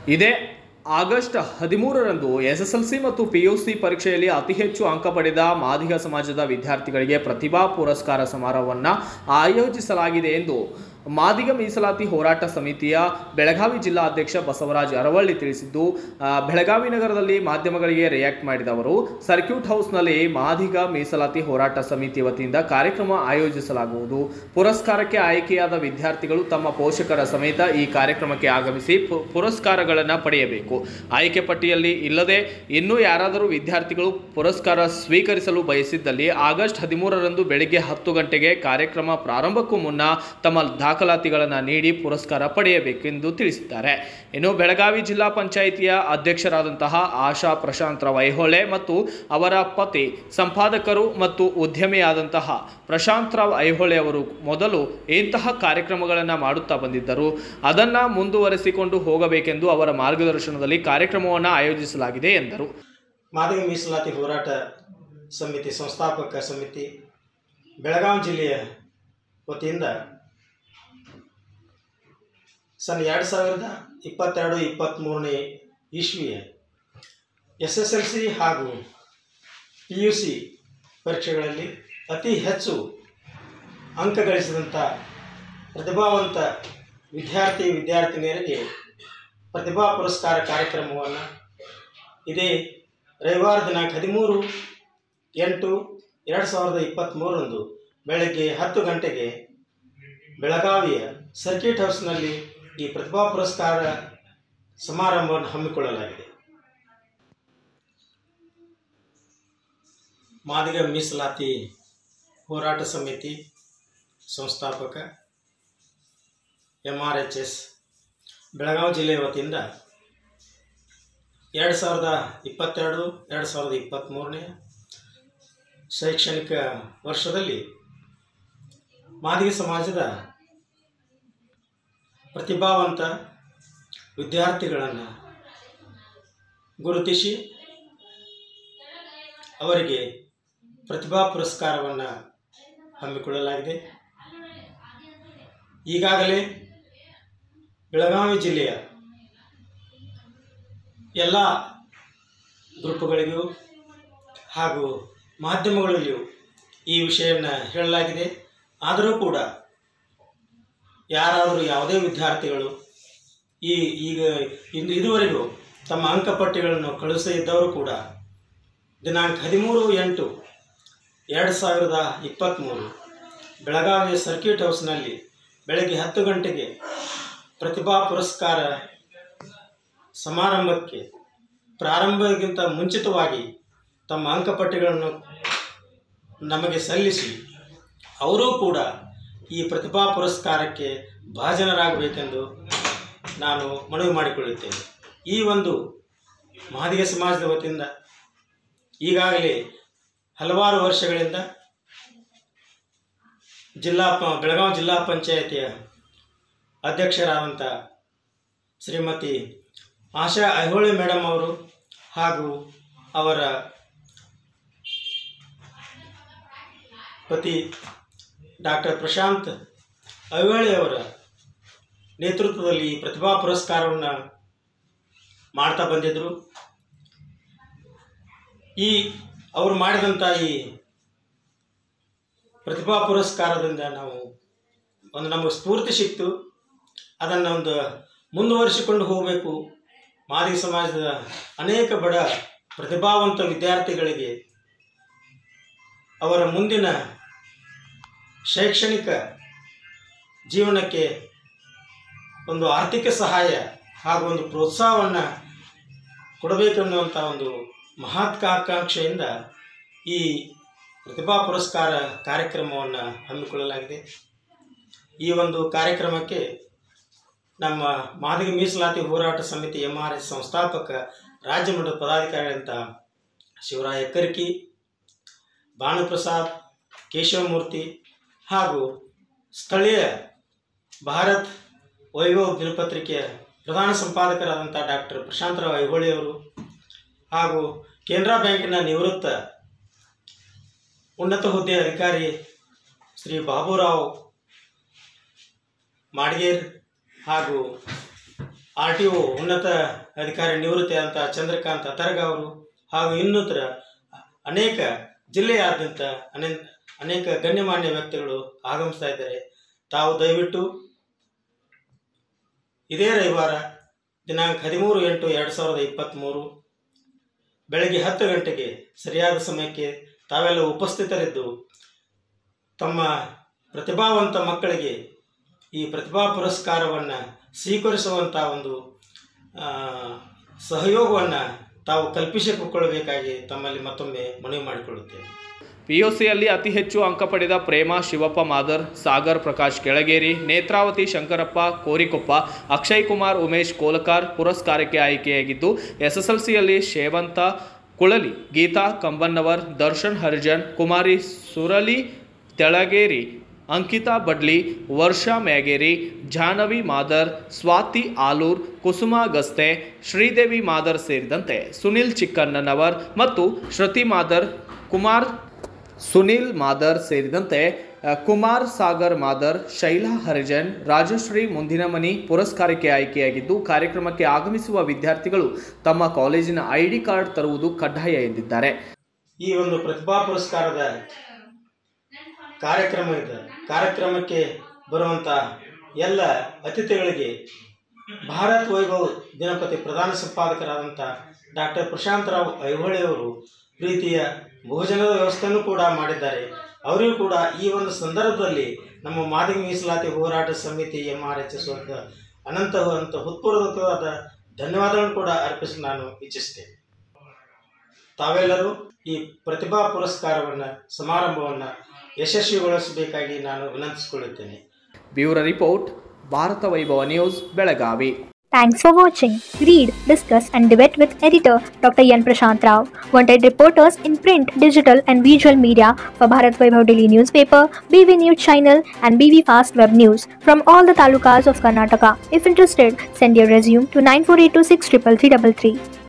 ಇದೇ ಆಗಸ್ಟ್ ಹದಿಮೂರರಂದು ಎಸ್ಎಸ್ಎಲ್ಸಿ ಮತ್ತು ಪಿಯುಸಿ ಪರೀಕ್ಷೆಯಲ್ಲಿ ಅತಿ ಹೆಚ್ಚು ಅಂಕ ಪಡೆದ ಮಾದಿಗ ಸಮಾಜದ ವಿದ್ಯಾರ್ಥಿಗಳಿಗೆ ಪ್ರತಿಭಾ ಪುರಸ್ಕಾರ ಸಮಾರೋಹವನ್ನು ಆಯೋಜಿಸಲಾಗಿದೆ ಎಂದು ಮಾದಿಗ ಮೀಸಲಾತಿ ಹೋರಾಟ ಸಮಿತಿಯ ಬೆಳಗಾವಿ ಜಿಲ್ಲಾ ಅಧ್ಯಕ್ಷ ಬಸವರಾಜ್ ಅರವಳ್ಳಿ ತಿಳಿಸಿದ್ದು ಆ, ಬೆಳಗಾವಿ ನಗರದಲ್ಲಿ ಮಾಧ್ಯಮಗಳಿಗೆ ರಿಯಾಕ್ಟ್ ಮಾಡಿದ ಅವರು ಸರ್ಕ್ಯೂಟ್ ಹೌಸ್ನಲ್ಲಿ ಮಾದಿಗ ಮೀಸಲಾತಿ ಹೋರಾಟ ಸಮಿತಿ ವತಿಯಿಂದ ಕಾರ್ಯಕ್ರಮ ಆಯೋಜಿಸಲಾಗುವುದು ಪುರಸ್ಕಾರಕ್ಕೆ ಆಯ್ಕೆಯಾದ ವಿದ್ಯಾರ್ಥಿಗಳು ತಮ್ಮ ಪೋಷಕರ ಸಮೇತ ಈ ಕಾರ್ಯಕ್ರಮಕ್ಕೆ ಆಗಮಿಸಿ ಪು- ಪುರಸ್ಕಾರಗಳನ್ನು ಪಡೆಯಬೇಕು ಆಯ್ಕೆ ಪಟ್ಟಿಯಲ್ಲಿ ಇಲ್ಲದೆ ಇನ್ನೂ ಯಾರಾದರೂ ವಿದ್ಯಾರ್ಥಿಗಳು ಪುರಸ್ಕಾರ ಸ್ವೀಕರಿಸಲು ಬಯಸಿದ್ದಲ್ಲಿ ಆಗಸ್ಟ್ ಹದಿಮೂರರಂದು ಬೆಳಿಗ್ಗೆ ಹತ್ತು ಗಂಟೆಗೆ ಕಾರ್ಯಕ್ರಮ ಪ್ರಾರಂಭಕ್ಕೂ ಮುನ್ನ ತಮ್ಮ ದಾಖಲಾತಿಗಳನ್ನು ನೀಡಿ ಪುರಸ್ಕಾರ ಪಡೆಯಬೇಕೆಂದು ತಿಳಿಸಿದ್ದಾರೆ ಇನ್ನು ಬೆಳಗಾವಿ ಜಿಲ್ಲಾ ಪಂಚಾಯಿತಿಯ ಅಧ್ಯಕ್ಷರಾದಂತಹ ಆಶಾ ಪ್ರಶಾಂತ್ ರಾವ್ ಐಹೊಳೆ ಮತ್ತು ಅವರ ಪತಿ ಸಂಪಾದಕರು ಮತ್ತು ಉದ್ಯಮಿಯಾದಂತಹ ಪ್ರಶಾಂತ್ ರಾವ್ ಐಹೊಳೆ ಅವರು ಮೊದಲು ಇಂತಹ ಕಾರ್ಯಕ್ರಮಗಳನ್ನು ಮಾಡುತ್ತಾ ಬಂದಿದ್ದರು ಅದನ್ನು ಮುಂದುವರೆಸಿಕೊಂಡು ಹೋಗಬೇಕೆಂದು ಅವರ ಮಾರ್ಗದರ್ಶನದಲ್ಲಿ ಕಾರ್ಯಕ್ರಮವನ್ನು ಆಯೋಜಿಸಲಾಗಿದೆ ಎಂದರು ಮಾದಿಗ ಮೀಸಲಾತಿ ಹೋರಾಟ ಸಮಿತಿ ಸಂಸ್ಥಾಪಕ ಸಮಿತಿ ಬೆಳಗಾವಿ ಜಿಲ್ಲೆಯ ವತಿಯಿಂದ ಸನ್ ಎರಡು ಸಾವಿರದ ಇಪ್ಪತ್ತೆರಡು ಇಪ್ಪತ್ತ್ಮೂರನೇ ಇಸ್ವಿಯ ಎಸ್ ಎಸ್ ಎಲ್ ಸಿ ಹಾಗೂ ಪಿ ಯು ಸಿ ಪರೀಕ್ಷೆಗಳಲ್ಲಿ ಅತಿ ಹೆಚ್ಚು ಅಂಕ ಗಳಿಸಿದಂಥ ಪ್ರತಿಭಾವಂತ ವಿದ್ಯಾರ್ಥಿ ವಿದ್ಯಾರ್ಥಿನಿಯರಿಗೆ ಪ್ರತಿಭಾ ಪುರಸ್ಕಾರ ಕಾರ್ಯಕ್ರಮವನ್ನು ಇದೇ ರವಿವಾರ ದಿನಾಂಕ ಹದಿಮೂರು ಎಂಟು ಎರಡು ಸಾವಿರದ ಇಪ್ಪತ್ತ್ಮೂರರಂದು ಬೆಳಗ್ಗೆ ಹತ್ತು ಗಂಟೆಗೆ ಬೆಳಗಾವಿಯ ಸರ್ಕಿಟ್ ಹೌಸ್ನಲ್ಲಿ ಈ ಪ್ರತಿಭಾ ಪುರಸ್ಕಾರ ಸಮಾರಂಭವನ್ನು ಹಮ್ಮಿಕೊಳ್ಳಲಾಗಿದೆ ಮಾದಿಗ ಮೀಸಲಾತಿ ಹೋರಾಟ ಸಮಿತಿ ಸಂಸ್ಥಾಪಕ M R H S Belagavi ಜಿಲ್ಲೆಯ ವತಿಯಿಂದ ಎರಡು ಸಾವಿರದ ಇಪ್ಪತ್ತೆರಡು ಎರಡು ಸಾವಿರದ ಇಪ್ಪತ್ತ್ಮೂರನೇ ಶೈಕ್ಷಣಿಕ ವರ್ಷದಲ್ಲಿ ಮಾದಿಗ ಸಮಾಜದ ಪ್ರತಿಭಾವಂತ ವಿದ್ಯಾರ್ಥಿಗಳನ್ನು ಗುರುತಿಸಿ ಅವರಿಗೆ ಪ್ರತಿಭಾ ಪುರಸ್ಕಾರವನ್ನು ಹಮ್ಮಿಕೊಳ್ಳಲಾಗಿದೆ ಈಗಾಗಲೇ ಬೆಳಗಾವಿ ಜಿಲ್ಲೆಯ ಎಲ್ಲ ಗ್ರೂಪ್ಗಳಿಗೂ ಹಾಗೂ ಮಾಧ್ಯಮಗಳಲ್ಲಿಯೂ ಈ ವಿಷಯವನ್ನು ಹೇಳಲಾಗಿದೆ ಆದರೂ ಕೂಡ ಯಾರಾದರೂ ಯಾವುದೇ ವಿದ್ಯಾರ್ಥಿಗಳು ಈ ಈಗ ಇಂದು ಇದುವರೆಗೂ ತಮ್ಮ ಅಂಕಪಟ್ಟಿಗಳನ್ನು ಕಳುಹಿಸಿದ್ದವರು ಕೂಡ ದಿನಾಂಕ ಹದಿಮೂರು ಎಂಟು ಎರಡು ಸಾವಿರದ ಇಪ್ಪತ್ತ್ಮೂರು ಬೆಳಗಾವಿಯ ಸರ್ಕ್ಯೂಟ್ ಹೌಸ್ನಲ್ಲಿ ಬೆಳಗ್ಗೆ ಹತ್ತು ಗಂಟೆಗೆ ಪ್ರತಿಭಾ ಪುರಸ್ಕಾರ ಸಮಾರಂಭಕ್ಕೆ ಪ್ರಾರಂಭಕ್ಕಿಂತ ಮುಂಚಿತವಾಗಿ ತಮ್ಮ ಅಂಕಪಟ್ಟಿಗಳನ್ನು ನಮಗೆ ಸಲ್ಲಿಸಿ ಅವರೂ ಕೂಡ ಈ ಪ್ರತಿಭಾ ಪುರಸ್ಕಾರಕ್ಕೆ ಭಾಜನರಾಗಬೇಕೆಂದು ನಾನು ಮನವಿ ಮಾಡಿಕೊಳ್ಳುತ್ತೇನೆ ಈ ಒಂದು ಮಹದಿಗ ಸಮಾಜದ ವತಿಯಿಂದ ಈಗಾಗಲೇ ಹಲವಾರು ವರ್ಷಗಳಿಂದ ಜಿಲ್ಲಾ ಪ ಬೆಳಗಾವಿ ಜಿಲ್ಲಾ ಪಂಚಾಯತಿಯ ಅಧ್ಯಕ್ಷರಾದಂಥ ಶ್ರೀಮತಿ ಆಶಾ ಐಹೊಳೆ ಮೇಡಮ್ ಅವರು ಹಾಗೂ ಅವರ ಪತಿ ಡಾಕ್ಟರ್ ಪ್ರಶಾಂತ್ ಐಹೊಳೆ ಅವರ ನೇತೃತ್ವದಲ್ಲಿ ಈ ಪ್ರತಿಭಾ ಪುರಸ್ಕಾರವನ್ನು ಮಾಡ್ತಾ ಬಂದಿದ್ದರು ಈ ಅವರು ಮಾಡಿದಂಥ ಈ ಪ್ರತಿಭಾ ಪುರಸ್ಕಾರದಿಂದ ನಾವು ಒಂದು ನಮಗೆ ಸ್ಫೂರ್ತಿ ಸಿಕ್ತು ಅದನ್ನು ಒಂದು ಮುಂದುವರಿಸಿಕೊಂಡು ಹೋಗಬೇಕು ಮಾದಿಗ ಸಮಾಜದ ಅನೇಕ ಬಡ ಪ್ರತಿಭಾವಂತ ವಿದ್ಯಾರ್ಥಿಗಳಿಗೆ ಅವರ ಮುಂದಿನ ಶೈಕ್ಷಣಿಕ ಜೀವನಕ್ಕೆ ಒಂದು ಆರ್ಥಿಕ ಸಹಾಯ ಹಾಗೂ ಒಂದು ಪ್ರೋತ್ಸಾಹವನ್ನು ಕೊಡಬೇಕೆನ್ನುವಂಥ ಒಂದು ಮಹತ್ವಾಕಾಂಕ್ಷೆಯಿಂದ ಈ ಪ್ರತಿಭಾ ಪುರಸ್ಕಾರ ಕಾರ್ಯಕ್ರಮವನ್ನು ಹಮ್ಮಿಕೊಳ್ಳಲಾಗಿದೆ ಈ ಒಂದು ಕಾರ್ಯಕ್ರಮಕ್ಕೆ ನಮ್ಮ ಮಾದಿಗ ಮೀಸಲಾತಿ ಹೋರಾಟ ಸಮಿತಿ ಎಮ್ ಆರ್ ಎಸ್ ಸಂಸ್ಥಾಪಕ ರಾಜ್ಯ ಮಟ್ಟದ ಪದಾಧಿಕಾರಿಗಳಂತ ಶಿವರಾಯ ಕರ್ಕಿ ಭಾನುಪ್ರಸಾದ್ ಕೇಶವಮೂರ್ತಿ ಹಾಗೂ ಸ್ಥಳೀಯ ಭಾರತ್ ವೈಭವ್ ದಿನಪತ್ರಿಕೆಯ ಪ್ರಧಾನ ಸಂಪಾದಕರಾದಂಥ ಡಾಕ್ಟರ್ ಪ್ರಶಾಂತರಾವ್ ಐಹೊಳಿ ಅವರು ಹಾಗೂ ಕೆನರಾ ಬ್ಯಾಂಕಿನ ನಿವೃತ್ತ ಉನ್ನತ ಹುದ್ದೆಯ ಅಧಿಕಾರಿ ಶ್ರೀ ಬಾಬುರಾವ್ ಮಾಡ್ಗೇರ್ ಹಾಗೂ ಆರ್ ಟಿ ಒ ಉನ್ನತ ಅಧಿಕಾರಿ ನಿವೃತ್ತಿ ಅಂತ ಚಂದ್ರಕಾಂತ್ ಅತರ್ಗ ಅವರು ಹಾಗೂ ಇನ್ನಿತರ ಅನೇಕ ಜಿಲ್ಲೆಯಾದ್ಯಂತ ಅನೇ ಅನೇಕ ಗಣ್ಯಮಾನ್ಯ ವ್ಯಕ್ತಿಗಳು ಆಗಮಿಸ್ತಾ ಇದ್ದಾರೆ ತಾವು ದಯವಿಟ್ಟು ಇದೇ ರವಿವಾರ ದಿನಾಂಕ ಹದಿಮೂರು ಎಂಟು ಎರಡು ಸಾವಿರದ ಇಪ್ಪತ್ತ್ಮೂರು ಬೆಳಗ್ಗೆ ಹತ್ತು ಗಂಟೆಗೆ ಸರಿಯಾದ ಸಮಯಕ್ಕೆ ತಾವೆಲ್ಲ ಉಪಸ್ಥಿತರಿದ್ದು ತಮ್ಮ ಪ್ರತಿಭಾವಂತ ಮಕ್ಕಳಿಗೆ ಈ ಪ್ರತಿಭಾ ಪುರಸ್ಕಾರವನ್ನು ಸ್ವೀಕರಿಸುವಂಥ ಒಂದು ಆ, ಸಹಯೋಗವನ್ನು ತಾವು ಕಲ್ಪಿಸಿಕೊಳ್ಳಬೇಕಾಗಿ ತಮ್ಮಲ್ಲಿ ಮತ್ತೊಮ್ಮೆ ಮನವಿ ಮಾಡಿಕೊಳ್ಳುತ್ತೇನೆ ಪಿಯುಸಿಯಲ್ಲಿ ಅತಿ ಹೆಚ್ಚು ಅಂಕ ಪಡೆದ ಪ್ರೇಮ ಶಿವಪ್ಪ ಮಾದರ್ ಸಾಗರ್ ಪ್ರಕಾಶ್ ಕೆಳಗೇರಿ ನೇತ್ರಾವತಿ ಶಂಕರಪ್ಪ ಕೋರಿಕೊಪ್ಪ ಅಕ್ಷಯ್ ಕುಮಾರ್ ಉಮೇಶ್ ಕೋಲಕಾರ್ ಪುರಸ್ಕಾರಕ್ಕೆ ಆಯ್ಕೆಯಾಗಿದ್ದು ಎಸ್ಎಸ್ಎಲ್ಸಿಯಲ್ಲಿ ಶೇವಂತ ಕುಳಲಿ ಗೀತಾ ಕಂಬನ್ನವರ್ ದರ್ಶನ್ ಹರಿಜನ್ ಕುಮಾರಿ ಸುರಲಿ ತೆಳಗೇರಿ ಅಂಕಿತಾ ಬಡ್ಲಿ ವರ್ಷಾ ಮ್ಯಾಗೇರಿ ಜಾಹ್ನವಿ ಮಾದರ್ ಸ್ವಾತಿ ಆಲೂರ್ ಕುಸುಮಾ ಗಸ್ತೆ ಶ್ರೀದೇವಿ ಮಾದರ್ ಸೇರಿದಂತೆ ಸುನಿಲ್ ಚಿಕ್ಕಣ್ಣನವರ್ ಮತ್ತು ಶ್ರುತಿ ಮಾದರ್ ಕುಮಾರ್ ಸುನಿಲ್ ಮಾದರ್ ಸೇರಿದಂತೆ ಅ, ಕುಮಾರ್ ಸಾಗರ್ ಮಾದರ್ ಶೈಲಾ ಹರಿಜನ್ ರಾಜಶ್ರೀ ಮುಂದಿನಮನಿ ಪುರಸ್ಕಾರಕ್ಕೆ ಆಯ್ಕೆಯಾಗಿದ್ದು ಕಾರ್ಯಕ್ರಮಕ್ಕೆ ಆಗಮಿಸುವ ವಿದ್ಯಾರ್ಥಿಗಳು ತಮ್ಮ ಕಾಲೇಜಿನ ಐಡಿ ಕಾರ್ಡ್ ತರುವುದು ಕಡ್ಡಾಯ ಎಂದಿದ್ದಾರೆ ಈ ಒಂದು ಪ್ರತಿಭಾ ಪುರಸ್ಕಾರದ ಕಾರ್ಯಕ್ರಮ ಇದೆ ಕಾರ್ಯಕ್ರಮಕ್ಕೆ ಬರುವಂಥ ಎಲ್ಲ ಅತಿಥಿಗಳಿಗೆ ಭಾರತ್ ವೈಭವ್ ದಿನಪತಿ ಪ್ರಧಾನ ಸಂಪಾದಕರಾದಂಥ ಡಾಕ್ಟರ್ ಪ್ರಶಾಂತ್ ರಾವ್ ಐಹೊಳೆಯವರು ಪ್ರೀತಿಯ ಭೋಜನದ ವ್ಯವಸ್ಥೆಯನ್ನು ಕೂಡ ಮಾಡಿದ್ದಾರೆ ಅವರಿಗೂ ಕೂಡ ಈ ಒಂದು ಸಂದರ್ಭದಲ್ಲಿ ನಮ್ಮ ಮಾದಿಗ ಮೀಸಲಾತಿ ಹೋರಾಟ ಸಮಿತಿ M R H S Ananta ಅಂತ ಹೃತ್ಪೂರ್ವಕವಾದ ಧನ್ಯವಾದಗಳನ್ನು ಕೂಡ ಅರ್ಪಿಸಲು ನಾನು ಇಚ್ಛಿಸ್ತೇನೆ ತಾವೆಲ್ಲರೂ ಈ ಪ್ರತಿಭಾ ಪುರಸ್ಕಾರವನ್ನು ಸಮಾರಂಭವನ್ನು ಯಶಸ್ವಿಗೊಳಿಸಬೇಕಾಗಿ ನಾನು ವಿನಂತಿಸಿಕೊಳ್ಳುತ್ತೇನೆ bureau report Bharata Vaibhava news Belagavi Thanks for watching. Read, discuss, and debate with editor Dr. Yan Prashant Rao. Wanted reporters in print, digital, and visual media for Bharat Vaibhav Daily Newspaper, BV News Channel, and BV Fast Web News from all the talukas of Karnataka. If interested, send your resume to 9482633333.